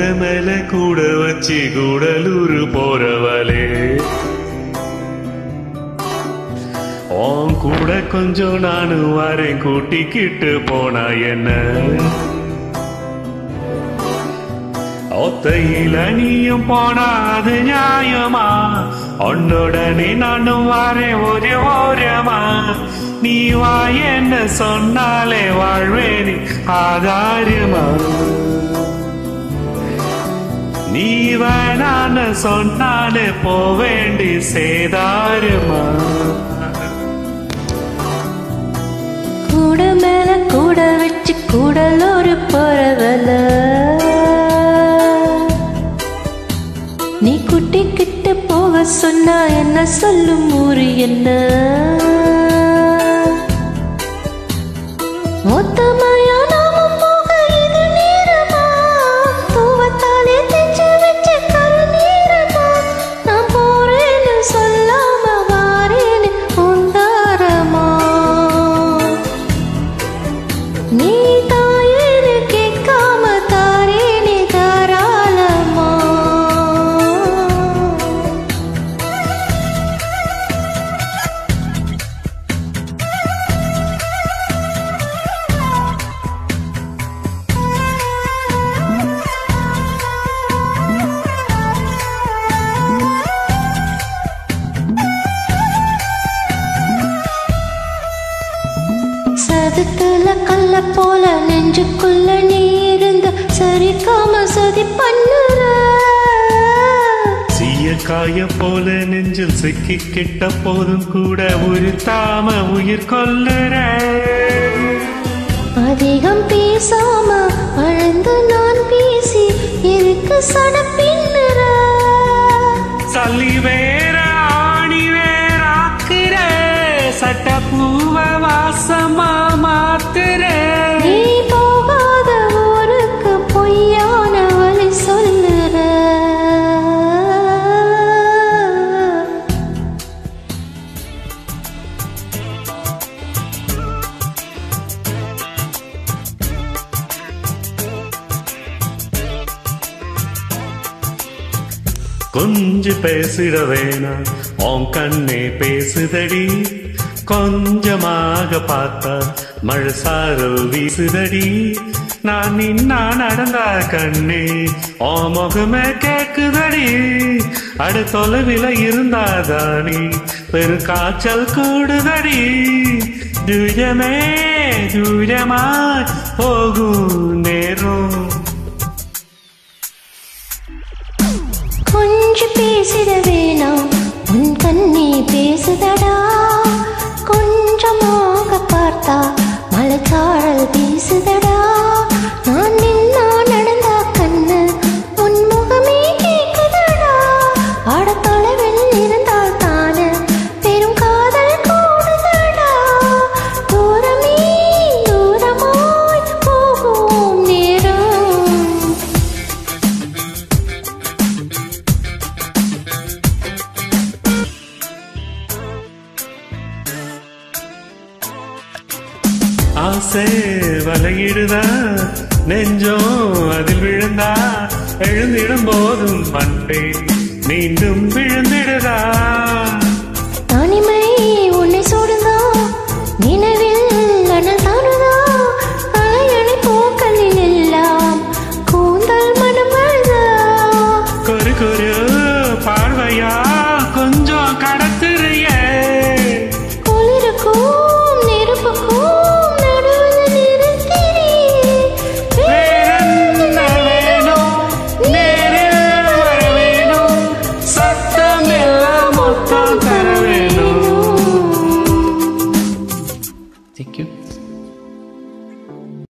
மேல கூட வச்சு கூடலூர் போறவளே உன் கூட கொஞ்சம் நானும் வரேன் கூட்டிக்கிட்டு போனா என்ன ஒத்தையில நீயும் போனா அது நியாயமா உன்னுடனே நானும் வரேன் ஒரு ஓரமா நீ வா என்ன சொன்னாலே வாழ்வேன் ஆதாரமா நீ வேணான்னு சொன்னாலே போவேண்டி சேதாரமா கூட மேல கூட வச்சு கூடலூர் போறவல நீ குட்டிக்கிட்டு போக சொன்னா என்ன சொல்லும் ஊரு என்ன மொத்தமாயா நாம போக இது நேரமா தூவத்தாலே தெச்சு வச்ச கருநீரமா நான் போறேன்னு சொல்லாம வாரேன்னு உந்தாரமா நீ தாயேன்னு கேட்காம தாரேனே தாராளமா சதுத்துல கல்ல போல நெஞ்சுக்குள்ள நீ இருந்த சரிக்காம சதி பண்ணுற சீய காய போல நெஞ்சில் சிக்கி கிட்ட போதும் கூட உருத்தாம உயிர் கொல்லுற அதிகம் பேசாம அழுந்து நான் பேசி இருக்கு சட பின்னுற சல்லி வேற ஆணி வேறாக்குற சட்ட பூவ வாசமா மாத்துற நீ போகாத ஊருக்கு பொய்யான வழி சொல்லுற கொஞ்சம் பேசிட வேணாம் உன் கண்ணே பேசுதடி கொஞ்சமாக பார்த்தா மழை சாரல் வீசுதடி நான் நின்னா நடந்தா கண்ணே ஓ முகமே கேக்குதடி அடு தொலைவில இருந்தாதானி பெரு காய்ச்சல் கூடுதடி துயமே துயமாய் போகும் நேரம் கொஞ்சம் பேசிட வேணாம் உன் கண்ணே பேசுதடா கொஞ்சமாக பார்த்தா மலைச்சாரல் வீசுதடா நான் நின்னா நடந்தா கண்ணு உன் முகமே கேக்குதடா ஆட தொலைவில் இருந்தால் தானே பெரும் காதல் கூடுதடா தூரமே தூரமாய் போகும் நேரம் ஆசை வலையிடுதா நெஞ்சம் அதில் விழுந்தா எழுந்திடும் போதும் பண்பே மீண்டும் விழுந்திடுதா